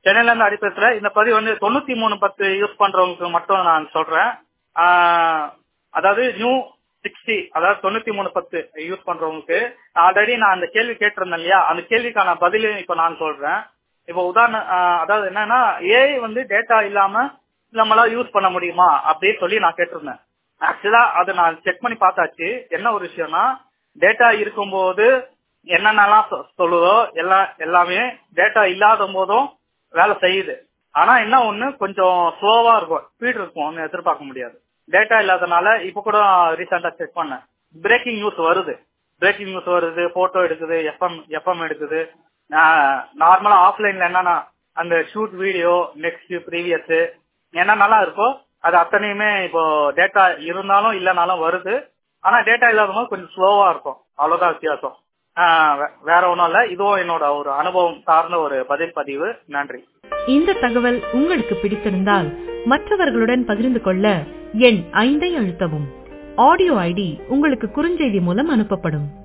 சென்னையில இருந்து அடி பேசுறேன் இந்த பதிவு வந்து தொண்ணூத்தி மூணு பத்து யூஸ் பண்றவங்களுக்கு மட்டும் நான் சொல்றேன் ஆஹ், அதாவது நியூ சிக்ஸ்டி அதாவது தொண்ணூத்தி மூணு பத்து யூஸ் பண்றவங்களுக்கு ஆல்ரெடி நான் அந்த கேள்வி கேட்டிருந்தேன் இல்லையா அந்த கேள்விக்கான பதிலையும் இப்ப நான் சொல்றேன் இப்போ உதாரணம் ஆஹ், அதாவது என்னன்னா ஏஐ வந்து டேட்டா இல்லாம நம்மளா யூஸ் பண்ண முடியுமா அப்படின்னு சொல்லி நான் கேட்டிருந்தேன் ஆக்சுவலா அதை நான் செக் பண்ணி பார்த்தாச்சு என்ன ஒரு விஷயம்னா டேட்டா இருக்கும்போது என்னென்னலாம் சொ- சொல்லுதோ எல்லாம் எல்லாமே டேட்டா இல்லாத போதும் வேலை செய்யுது ஆனா என்ன ஒண்ணு கொஞ்சம் ஸ்லோவா இருக்கும் ஸ்பீட் இருக்கும் ஒன்னு எதிர்பார்க்க முடியாது டேட்டா இல்லாதனால இப்ப கூட ரீசெண்டா செக் பண்ணேன் பிரேக்கிங் நியூஸ் வருது பிரேக்கிங் நியூஸ் வருது போட்டோ எடுக்குது எஃப்எம் எஃப்எம் எடுக்குது நார்மலா ஆஃப்லைன்ல என்னன்னா அந்த ஷூட் வீடியோ நெக்ஸ்ட் ப்ரீவியஸ் என்னென்னலாம் இருக்கோ அது அத்தனையுமே இப்போ டேட்டா இருந்தாலும் இல்லைனாலும் வருது ஆனா டேட்டா இல்லாத போது கொஞ்சம் ஸ்லோவா இருக்கும் அவ்வளவுதான் வித்தியாசம் ஆஹ் வே- வேற ஒண்ணும் இல்ல இதுவும் என்னோட ஒரு அனுபவம் சார்ந்த ஒரு பதில் பதிவு நன்றி இந்த தகவல் உங்களுக்கு பிடித்திருந்தால் மற்றவர்களுடன் பகிர்ந்து கொள்ள எண் ஐந்தை அழுத்தவும் ஆடியோ ஐடி உங்களுக்கு குறுஞ்செய்தி மூலம் அனுப்பப்படும்